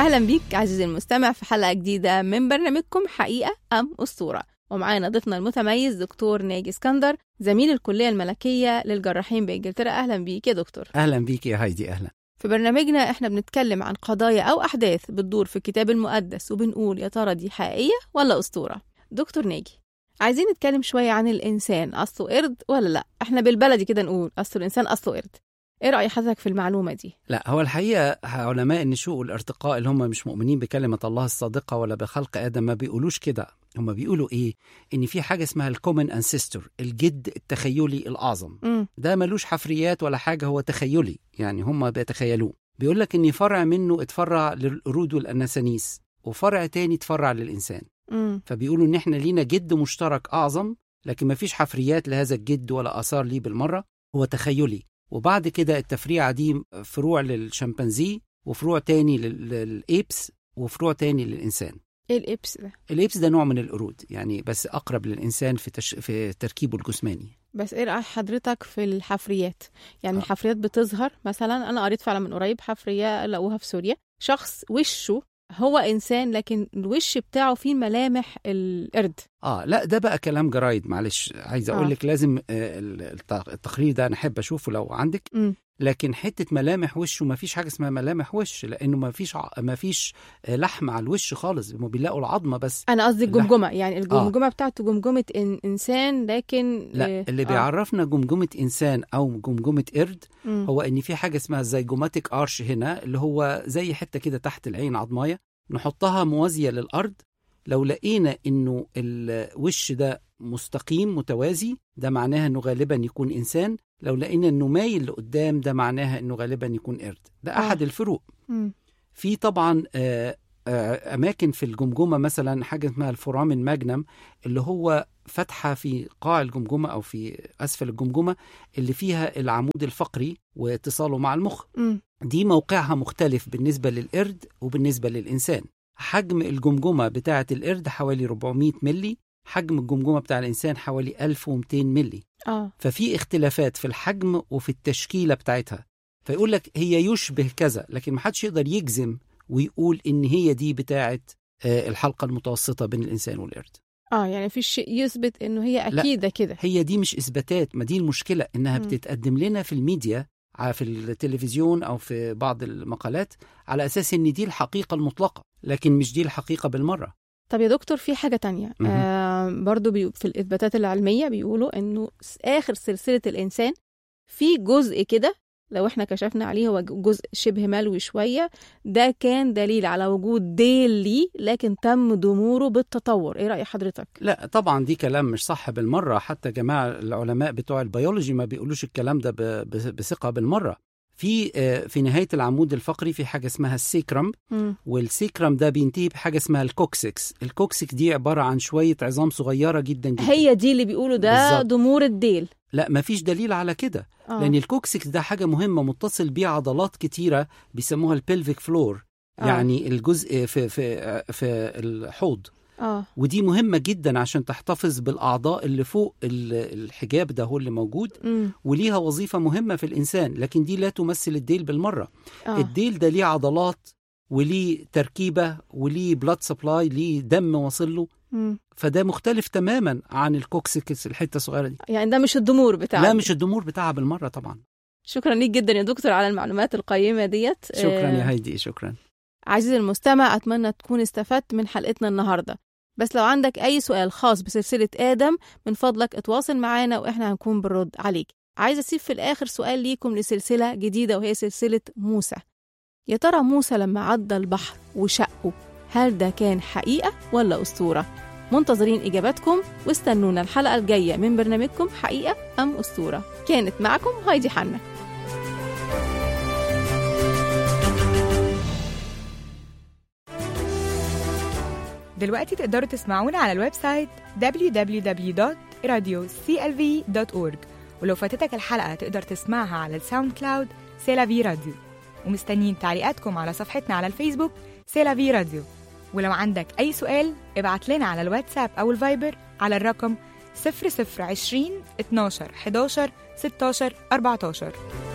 أهلا بيك عزيزي المستمع في حلقة جديدة من برنامجكم حقيقة أم أسطورة ومعانا ضيفنا المتميز دكتور ناجي اسكندر زميل الكلية الملكية للجراحين بإنجلترا أهلا بيك يا دكتور اهلا بيك يا هايدي اهلا في برنامجنا احنا بنتكلم عن قضايا أو أحداث بتدور في الكتاب المقدس وبنقول يا ترى دي حقيقية ولا أسطورة دكتور ناجي عايزين نتكلم شوية عن الإنسان أصله قرد ولا لأ احنا بالبلدي كده نقول أصل الإنسان أصله قرد إيه رأي حضرتك في المعلومة دي؟ لا هو الحقيقه علماء النشوء والارتقاء اللي هم مش مؤمنين بكلمه الله الصادقه ولا بخلق ادم ما بيقولوش كده هم بيقولوا ايه ان في حاجه اسمها الكومن انسيستور الجد التخيلي الاعظم مم. ده ملوش حفريات ولا حاجه هو تخيلي يعني هم بيتخيلوه بيقول لك ان فرع منه اتفرع للقرود والاناسانيس وفرع تاني اتفرع للانسان مم. فبيقولوا ان احنا لينا جد مشترك اعظم لكن ما فيش حفريات لهذا الجد ولا اثار ليه بالمره هو تخيلي وبعد كده التفريعه دي فروع للشمبانزي وفروع تاني لل- للايبس وفروع تاني للانسان إيه الإبس ده؟ الايبس ده نوع من القرود يعني بس اقرب للانسان في تش... في تركيبه الجسماني بس ايه رأي حضرتك في الحفريات يعني آه. الحفريات بتظهر مثلا انا قريت فعلا من قريب حفرية لقوها في سوريا شخص وشه هو انسان لكن الوش بتاعه فيه ملامح القرد اه لا ده بقى كلام جرايد معلش عايز اقول آه. لك لازم آه، الت- التقرير ده انا احب اشوفه لو عندك امم لكن حته ملامح وشه ما فيش حاجه اسمها ملامح وش لانه ما فيش ع... ما فيش آه، لحم على الوش خالص هم بيلاقوا العظمه بس انا قصدي اللحم. الجمجمة يعني الجمجمة بتاعته جمجمة إن انسان لكن لا آه، اللي آه. بيعرفنا جمجمه انسان او جمجمه قرد مم. هو ان في حاجه اسمها الزيجوماتيك ارش هنا اللي هو زي حته كده تحت العين عظمايه نحطها موازيه للارض لو لقينا انه الوش ده مستقيم متوازي ده معناها انه غالبا يكون انسان لو لقينا انه مايل لقدام ده معناها انه غالبا يكون قرد ده آه. احد الفروق مم. في طبعا آه، آه، اماكن في الجمجمه مثلا حاجه اسمها الفورامين ماجنم اللي هو فتحه في قاع الجمجمه او في اسفل الجمجمه اللي فيها العمود الفقري واتصاله مع المخ مم. دي موقعها مختلف بالنسبه للقرد وبالنسبه للانسان حجم الجمجمه بتاعه القرد حوالي 400 ملي حجم الجمجمه بتاع الانسان حوالي 1200 ملي اه ففي اختلافات في الحجم وفي التشكيله بتاعتها فيقول لك هي يشبه كذا لكن محدش يقدر يجزم ويقول ان هي دي بتاعه آه، الحلقه المتوسطه بين الانسان والقرد اه يعني في شيء يثبت انه هي اكيد ده كده هي دي مش اثباتات ما دي المشكله انها مم. بتتقدم لنا في الميديا ع- في التلفزيون او في بعض المقالات على اساس ان دي الحقيقه المطلقه لكن مش دي الحقيقه بالمره طب يا دكتور في حاجة تانية مهم. آه برضو بي في الإثباتات العلمية بيقولوا إنه س- آخر سلسلة الإنسان في جزء كده لو احنا كشفنا عليه هو ج- جزء شبه ملوي شوية ده كان دليل على وجود ديل ليه لكن تم ضموره بالتطور ايه رأي حضرتك؟ لا طبعا دي كلام مش صح بالمره حتى جماعه العلماء بتوع البيولوجي ما بيقولوش الكلام ده ب- ب- بثقه بالمره في آه، في نهايه العمود الفقري في حاجه اسمها السيكرم مم. والسيكرم ده بينتهي بحاجه اسمها الكوكسكس الكوكسك دي عباره عن شويه عظام صغيره جدا جدا هي دي اللي بيقولوا ده بالظبط. ضمور الديل لا ما فيش دليل على كده آه. لان الكوكسكس ده حاجه مهمه متصل بيه عضلات كتيره بيسموها البلفيك فلور آه. يعني الجزء في في في الحوض اه ودي مهمه جدا عشان تحتفظ بالاعضاء اللي فوق ال- الحجاب ده هو اللي موجود مم. وليها وظيفه مهمه في الانسان لكن دي لا تمثل الديل بالمره اه الديل ده ليه عضلات وليه تركيبه وليه بلاد سبلاي ليه دم واصل له مم. فده مختلف تماما عن الكوكسكس الحته الصغيره دي يعني ده مش الضمور بتاع لا مش الضمور بتاعها بالمره طبعا شكرا ليك جدا يا دكتور على المعلومات القيمة ديت شكرا آه، يا هايدي شكرا عزيزي المستمع أتمنى تكون استفدت من حلقتنا النهاردة بس لو عندك أي سؤال خاص بسلسلة آدم من فضلك اتواصل معانا وإحنا هنكون بنرد عليك عايزة أسيب في الآخر سؤال ليكم لسلسلة جديدة وهي سلسلة موسى يا ترى موسى لما عدى البحر وشقه هل ده كان حقيقة ولا أسطورة؟ منتظرين إجاباتكم واستنونا الحلقة الجاية من برنامجكم حقيقة أم أسطورة كانت معكم هايدي حنا دلوقتي تقدروا تسمعونا على الويب سايت www.radioclv.org ولو فاتتك الحلقة تقدر تسمعها على الساوند كلاود سيلافي راديو ومستنيين تعليقاتكم على صفحتنا على الفيسبوك سيلافي راديو ولو عندك أي سؤال ابعت لنا على الواتساب أو الفايبر على الرقم 0020 12 11 16 14